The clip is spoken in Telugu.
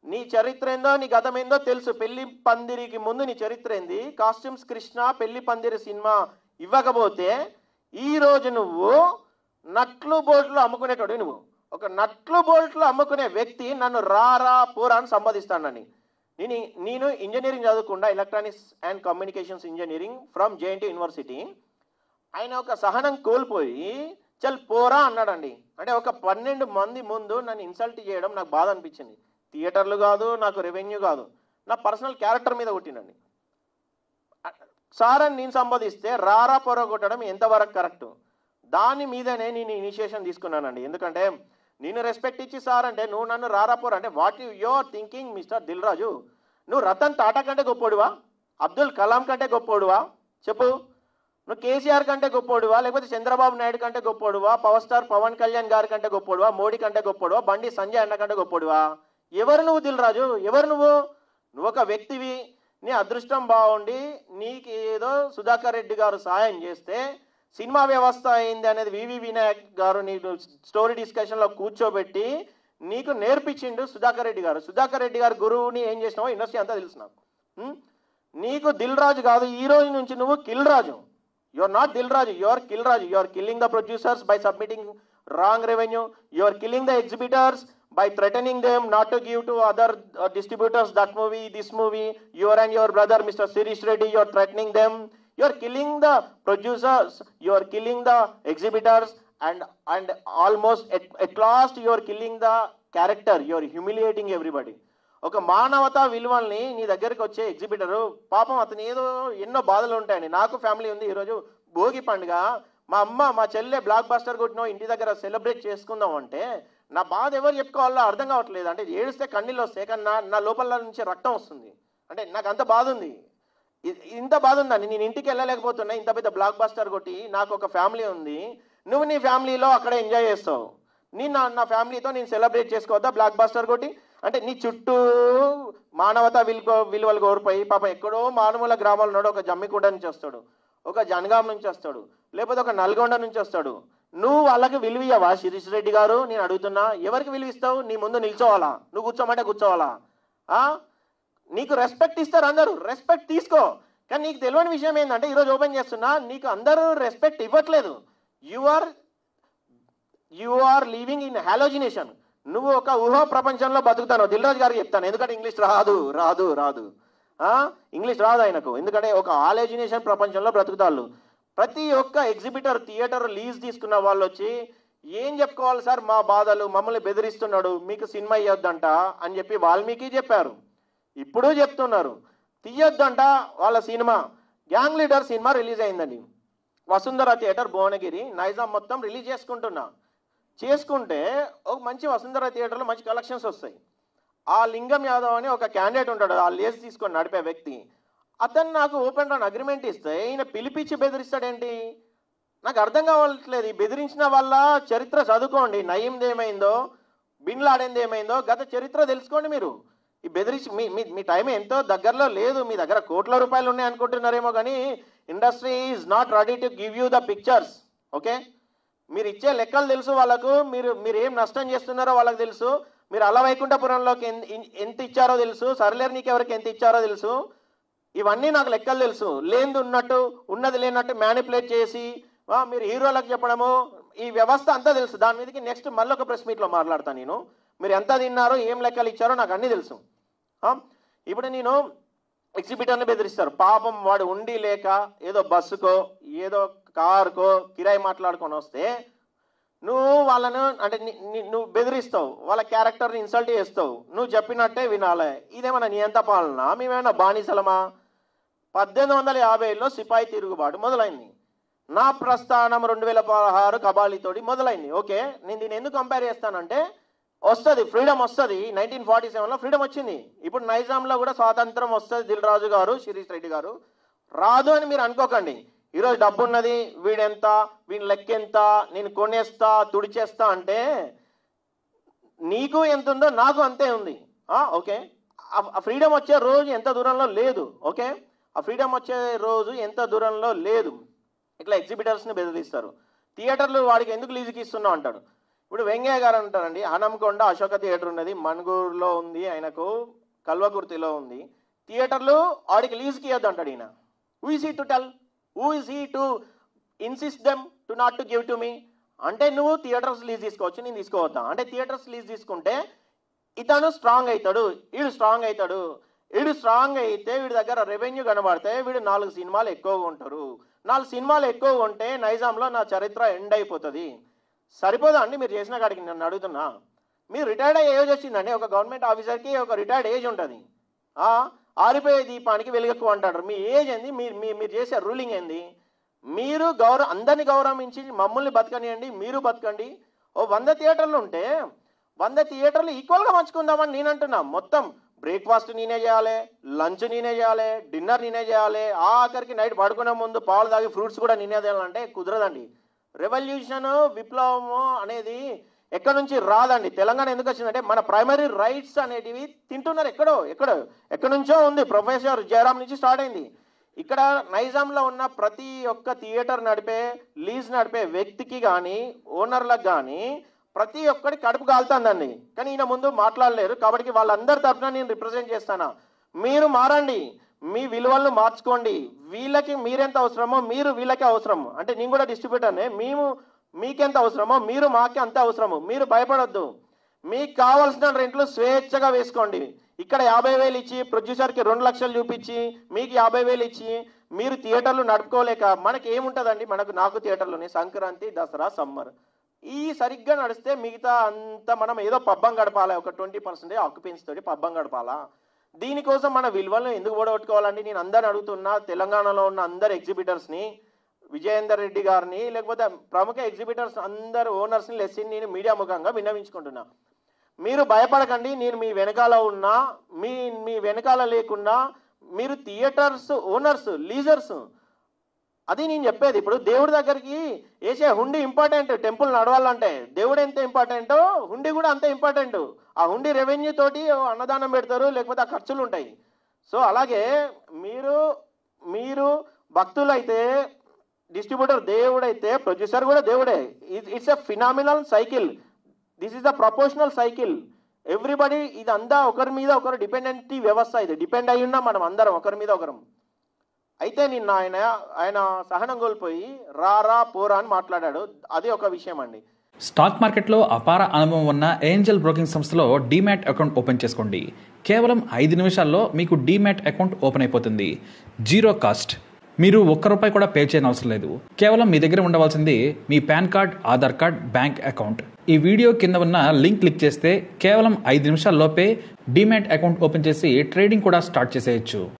నీ చరిత్ర ఏందో నీ గతం ఏందో తెలుసు పెళ్లి పందిరికి ముందు నీ చరిత్ర ఏంది కాస్ట్యూమ్స్ కృష్ణ పెళ్లి పందిరి సినిమా ఇవ్వకపోతే ఈ రోజు నువ్వు నట్లు బోల్ట్లు అమ్ముకునేటోడు నువ్వు ఒక నట్లు బోల్ట్లు అమ్ముకునే వ్యక్తి నన్ను రారా పోరా అని సంపాదిస్తానని నేను నేను ఇంజనీరింగ్ చదువుకుండా electronics and communications engineering from JNT university ఆయన ఒక సహనం కోల్పోయి చల్ పోరా అన్నాడండి అంటే ఒక పన్నెండు మంది ముందు నన్ను ఇన్సల్ట్ చేయడం నాకు బాధ అనిపించింది థియేటర్లు కాదు నాకు రెవెన్యూ కాదు నా పర్సనల్ క్యారెక్టర్ మీద కొట్టినండి సార్ అని నేను సంపాదిస్తే రారా పొర కొట్టడం ఎంతవరకు కరెక్ట్ దాని మీదనే నేను ఇనిషియేషన్ తీసుకున్నానండి ఎందుకంటే నేను రెస్పెక్ట్ ఇచ్చి సార్ అంటే నువ్వు నన్ను రారా పోరా అంటే what you your thinking mister Dil Raju నువ్వు రతన్ టాటా కంటే గొప్పోడువా అబ్దుల్ కలాం కంటే గొప్పోడువా చెప్పు నువ్వు కేసీఆర్ కంటే గొప్పోడువా లేకపోతే చంద్రబాబు నాయుడు కంటే గొప్పోడువా పవర్ స్టార్ పవన్ కళ్యాణ్ గారి కంటే గొప్పోడువా మోడీ కంటే గొప్పోడువా బండి సంజయ్ అన్న కంటే గొప్పోడువా ఎవరు నువ్వు దిల్ రాజు ఎవరు నువ్వు నువ్వు ఒక వ్యక్తివి నీ అదృష్టం బాగుండి నీకు ఏదో సుధాకర్ రెడ్డి గారు సాయం చేస్తే సినిమా వ్యవస్థ అయింది అనేది వివి వినాయక్ గారు నీకు స్టోరీ డిస్కషన్లో కూర్చోబెట్టి నీకు నేర్పించిండు సుధాకర్ రెడ్డి గారు సుధాకర్ రెడ్డి గారు గురువుని ఏం చేసినావో ఇండస్ట్రీ అంతా తెలుసు నాకు ఉం? నీకు దిల్ రాజు కాదు ఈ రోజు నుంచి నువ్వు kill Raju you are not Dil Raju you are kill Raju you are killing the producers by submitting wrong revenue you are killing the exhibitors by threatening them not to give to other uh, distributors that movie, this movie, you and your brother, Mr. Sirish Reddy, you are threatening them. You are killing the producers, you are killing the exhibitors, and and almost at, at last you are killing the character. You are humiliating everybody. ఒక మానవతా విలువల్ని నీ దగ్గరికి వచ్చే ఎగ్జిబిటరు పాపం అతను ఏదో ఎన్నో బాధలు ఉంటాయండి నాకు ఫ్యామిలీ ఉంది ఈరోజు భోగి పండుగ మా అమ్మ మా చెల్లె బ్లాక్ బస్టర్ కొట్టిన ఇంటి దగ్గర సెలబ్రేట్ చేసుకుందాం అంటే నా బాధ ఎవరు చెప్పుకోవాలో అర్థం కావట్లేదు అంటే ఏడిస్తే కన్నీళ్ళు వస్తాయి కానీ నా నా లోపల నుంచి రక్తం వస్తుంది అంటే నాకు అంత బాధ ఉంది ఇ- ఇంత బాధ ఉందండి నేను ఇంటికి వెళ్ళలేకపోతున్నా ఇంత పెద్ద బ్లాక్ బస్టర్ కొట్టి నాకు ఒక ఫ్యామిలీ ఉంది నువ్వు నీ ఫ్యామిలీలో అక్కడ ఎంజాయ్ చేస్తావు నేను నా నా ఫ్యామిలీతో నేను సెలబ్రేట్ చేసుకోవద్దా బ్లాక్ బస్టర్ కొట్టి అంటే నీ చుట్టూ మానవతా విలువ విలువలు కోల్పోయి పాప ఎక్కడో మానవుల గ్రామాలు ఉన్నాడు ఒక జమ్మికుంట నుంచి వస్తాడు ఒక జనగాం నుంచి వస్తాడు లేకపోతే ఒక నల్గొండ నుంచి వస్తాడు నువ్వు వాళ్ళకి విలువియ్యవా శిరీష్ రెడ్డి గారు నేను అడుగుతున్నా ఎవరికి విలువిస్తావు నీ ముందు నిల్చోవాలా నువ్వు కూర్చోమంటే కూర్చోవాలా ఆ? నీకు రెస్పెక్ట్ ఇస్తారు అందరూ రెస్పెక్ట్ తీసుకో కానీ నీకు తెలియని విషయం ఏంటంటే ఈరోజు ఓపెన్ చేస్తున్నా నీకు అందరూ రెస్పెక్ట్ ఇవ్వట్లేదు you are you are living in hallucination నువ్వు ఒక ఊహా ప్రపంచంలో బతుకుతాను దిల్రాజ్ గారికి చెప్తాను ఎందుకంటే ఇంగ్లీష్ రాదు రాదు రాదు ఆ? ఇంగ్లీష్ రాదు ఆయనకు ఎందుకంటే ఒక ఆలోజినేషన్ ప్రపంచంలో బ్రతుకుతాళ్ళు ప్రతి ఒక్క ఎగ్జిబిటర్ థియేటర్ లీజ్ తీసుకున్న వాళ్ళు వచ్చి ఏం చెప్పుకోవాలి సార్ మా బాధలు మమ్మల్ని బెదిరిస్తున్నాడు మీకు సినిమా ఇవ్వద్దంట అని చెప్పి వాల్మీకి చెప్పారు ఇప్పుడు చెప్తున్నారు తీయొద్దంట వాళ్ళ cinema gang leader cinema release అయిందండి వసుంధర థియేటర్ భువనగిరి నైజాం మొత్తం రిలీజ్ చేసుకుంటున్నా చేసుకుంటే ఒక మంచి వసుంధర థియేటర్లో మంచి కలెక్షన్స్ వస్తాయి ఆ లింగం యాదవ్ అని ఒక క్యాండిడేట్ ఉంటాడు ఆ లేస్ తీసుకొని నడిపే వ్యక్తి అతను నాకు ఓపెన్ రన్ అగ్రిమెంట్ ఇస్తే ఈయన పిలిపించి బెదిరిస్తాడేంటి నాకు అర్థం కావట్లేదు ఈ బెదిరించిన వల్ల చరిత్ర చదువుకోండి నయీంది ఏమైందో బిన్ లాడేంది ఏమైందో గత చరిత్ర తెలుసుకోండి మీరు ఈ బెదిరించి మీ మీ మీ టైం ఎంతో దగ్గరలో లేదు మీ దగ్గర కోట్ల రూపాయలు ఉన్నాయి అనుకుంటున్నారేమో కానీ industry is not ready to give you the pictures okay మీరు ఇచ్చే లెక్కలు తెలుసు వాళ్ళకు మీరు మీరు ఏం నష్టం చేస్తున్నారో వాళ్ళకి తెలుసు మీరు అల వైకుంఠపురంలోకి ఎన్- ఎన్- ఎంత ఇచ్చారో తెలుసు సర్లేరు నీకు ఎవరికి ఎంత ఇచ్చారో తెలుసు ఇవన్నీ నాకు లెక్కలు తెలుసు లేనిది ఉన్నట్టు ఉన్నది లేనట్టు మ్యానిపులేట్ చేసి ఆ, మీరు హీరోలకు చెప్పడము ఈ వ్యవస్థ అంతా తెలుసు దాని మీదకి నెక్స్ట్ మళ్ళీ ఒక ప్రెస్ మీట్లో మాట్లాడతాను నేను మీరు ఎంత తిన్నారో ఏం లెక్కలు ఇచ్చారో నాకు అన్నీ తెలుసు ఆ, ఇప్పుడు నేను ఎగ్జిబిటర్ని బెదిరిస్తారు పాపం వాడు ఉండి లేక ఏదో బస్సుకో ఏదో కారుకో కిరాయి మాట్లాడుకొని వస్తే నువ్వు వాళ్ళను అంటే ని- ని- నువ్వు బెదిరిస్తావు వాళ్ళ క్యారెక్టర్ని ఇన్సల్ట్ చేస్తావు నువ్వు చెప్పినట్టే వినాలి ఇదేమన్నా నీ ఎంత పాలన మేమేమన్నా బానిసలమా పద్దెనిమిది వందల యాభైలో సిపాయి తిరుగుబాటు మొదలైంది నా ప్రస్థానం రెండు వేల పదహారు కబాలితోటి మొదలైంది ఓకే నేను దీన్ని ఎందుకు కంపేర్ చేస్తానంటే వస్తుంది ఫ్రీడమ్ వస్తుంది నైన్టీన్ ఫార్టీ సెవెన్లో ఫ్రీడమ్ వచ్చింది ఇప్పుడు నైజాంలో కూడా స్వాతంత్రం వస్తుంది దిల్ రాజు గారు శిరీష్ రెడ్డి గారు రాదు అని మీరు అనుకోకండి ఈరోజు డబ్బు ఉన్నది వీడెంత వీడి లెక్క ఎంత నేను కొనేస్తా తుడిచేస్తా అంటే నీకు ఎంత ఉందో నాకు అంతే ఉంది ఆ, ఓకే ఆ ఫ్రీడమ్ వచ్చే రోజు ఎంత దూరంలో లేదు ఓకే ఆ ఫ్రీడమ్ వచ్చే రోజు ఎంత దూరంలో లేదు ఇట్లా ఎగ్జిబిటర్స్ని బెదిరిస్తారు థియేటర్లు వాడికి ఎందుకు లీజుకి ఇస్తున్నావు అంటాడు ఇప్పుడు వెంకయ్య గారు అంటారండి హనంకొండ అశోక థియేటర్ ఉన్నది మణుగూరులో ఉంది ఆయనకు కల్వకుర్తిలో ఉంది థియేటర్లు ఆడికి లీజ్కి ఇవ్వద్దు అంటాడు ఈయన who is he to tell who is he to insist them to not to give to me అంటే నువ్వు థియేటర్స్ లీజ్ తీసుకోవచ్చు నేను తీసుకోవద్దా అంటే థియేటర్స్ లీజ్ తీసుకుంటే ఇతను స్ట్రాంగ్ అవుతాడు వీడు స్ట్రాంగ్ అవుతాడు వీడు స్ట్రాంగ్ అయితే వీడి దగ్గర రెవెన్యూ కనబడితే వీడు నాలుగు సినిమాలు ఎక్కువగా ఉంటారు నాలుగు సినిమాలు ఎక్కువగా ఉంటే నైజాంలో నా చరిత్ర ఎండ్ అయిపోతుంది సరిపోదా అండి మీరు చేసిన కాడికి నన్ను అడుగుతున్నా మీరు రిటైర్డ్ అయ్యే ఏజ్ వచ్చిందండి ఒక గవర్నమెంట్ ఆఫీసర్కి ఒక రిటైర్డ్ ఏజ్ ఉంటుంది ఆ, ఆరిపోయే దీపానికి వెలుగెక్కువ అంటాడు మీ ఏజ్ ఏంది మీరు మీ- మీరు చేసే రూలింగ్ ఏంది మీరు గౌరవ అందరిని గౌరవించి మమ్మల్ని బతకనియండి మీరు బతకండి ఓ వంద థియేటర్లు ఉంటే వంద థియేటర్లు ఈక్వల్గా పంచుకుందామని నేను అంటున్నా మొత్తం బ్రేక్ఫాస్ట్ నేనే చేయాలి లంచ్ నేనే చేయాలి డిన్నర్ నేనే చేయాలి ఆఖరికి నైట్ పడుకునే ముందు పాలు తాగి ఫ్రూట్స్ కూడా నేనే చేయాలంటే కుదరదండి రెవల్యూషన్ విప్లవము అనేది ఎక్కడి నుంచి రాదండి తెలంగాణ ఎందుకు వచ్చిందంటే మన ప్రైమరీ రైట్స్ అనేటివి తింటున్నారు ఎక్కడో ఎక్కడో ఎక్కడి నుంచో ఉంది ప్రొఫెసర్ జయరాం నుంచి స్టార్ట్ అయింది ఇక్కడ నైజాంలో ఉన్న ప్రతి ఒక్క థియేటర్ నడిపే లీజ్ నడిపే వ్యక్తికి కానీ ఓనర్లకు కానీ ప్రతి ఒక్కటి కడుపు కాలుతుందండి కానీ ఈయన ముందు మాట్లాడలేరు కాబట్టి వాళ్ళందరి తరఫున నేను రిప్రజెంట్ చేస్తాను మీరు మారండి మీ విలువలను మార్చుకోండి వీళ్ళకి మీరెంత అవసరమో మీరు వీళ్ళకి అవసరం అంటే నేను కూడా డిస్ట్రిబ్యూటర్నే మేము మీకెంత అవసరమో మీరు మాకే అంత అవసరము మీరు భయపడొద్దు మీకు కావాల్సిన రెంట్లు స్వేచ్ఛగా వేసుకోండి ఇక్కడ యాభై వేలు ఇచ్చి ప్రొడ్యూసర్కి రెండు లక్షలు చూపించి మీకు యాభై వేలు ఇచ్చి మీరు థియేటర్లు నడుపుకోలేక మనకి ఏముంటుందండి మనకు నాకు థియేటర్లోని సంక్రాంతి దసరా సమ్మర్ ఈ సరిగ్గా నడిస్తే మిగతా అంతా మనం ఏదో పబ్బం గడపాలి ఒక ట్వంటీ పర్సెంటేజ్ ఆక్యుపెన్సీ తోటి పబ్బం గడపాలా దీనికోసం మన విలువలను ఎందుకు ఓడగొట్టుకోవాలండి నేను అందరిని అడుగుతున్నా తెలంగాణలో ఉన్న అందరు ఎగ్జిబిటర్స్ని విజయేందర్ రెడ్డి గారిని లేకపోతే ప్రముఖ ఎగ్జిబిటర్స్ అందరు ఓనర్స్ని లెస్సి నేను మీడియా ముఖంగా విన్నవించుకుంటున్నా మీరు భయపడకండి నేను మీ వెనకాల ఉన్నా మీ మీ వెనకాల లేకుండా మీరు థియేటర్స్ ఓనర్స్ లీజర్స్ అది నేను చెప్పేది ఇప్పుడు దేవుడి దగ్గరికి వేసే హుండీ ఇంపార్టెంట్ టెంపుల్ నడవాలంటే దేవుడు ఎంత ఇంపార్టెంటో హుండీ కూడా అంతే ఇంపార్టెంట్ ఆ హుండీ రెవెన్యూ తోటి అన్నదానం పెడతారు లేకపోతే ఆ ఖర్చులు ఉంటాయి సో అలాగే మీరు మీరు భక్తులైతే డిస్ట్రిబ్యూటర్ దేవుడైతే ప్రొడ్యూసర్ కూడా దేవుడే it's a phenomenal cycle this is the proportional cycle everybody ఇదంతా ఒకరి మీద ఒకరు డిపెండెంట్ వ్యవస్థ ఇది డిపెండ్ అయి ఉన్నాం మనం అందరం ఒకరి మీద ఒకరం అయితే నిన్న ఆయన ఆయన సహనం కోల్పోయి రా రా పోరా అని మాట్లాడాడు అది ఒక విషయం అండి స్టాక్ మార్కెట్లో అపార అనుభవం ఉన్న ఏంజల్ బ్రోకింగ్ సంస్థలో డీమ్యాట్ అకౌంట్ ఓపెన్ చేసుకోండి కేవలం ఐదు నిమిషాల్లో మీకు డీమ్యాట్ అకౌంట్ ఓపెన్ అయిపోతుంది జీరో కాస్ట్ మీరు ఒక్క రూపాయి కూడా పే చేయని అవసరం లేదు కేవలం మీ దగ్గర ఉండవలసింది మీ PAN card Aadhaar card bank account ఈ వీడియో కింద ఉన్న లింక్ క్లిక్ చేస్తే కేవలం ఐదు నిమిషాల్లోపే డీమ్యాట్ అకౌంట్ ఓపెన్ చేసి ట్రేడింగ్ కూడా స్టార్ట్ చేసేయచ్చు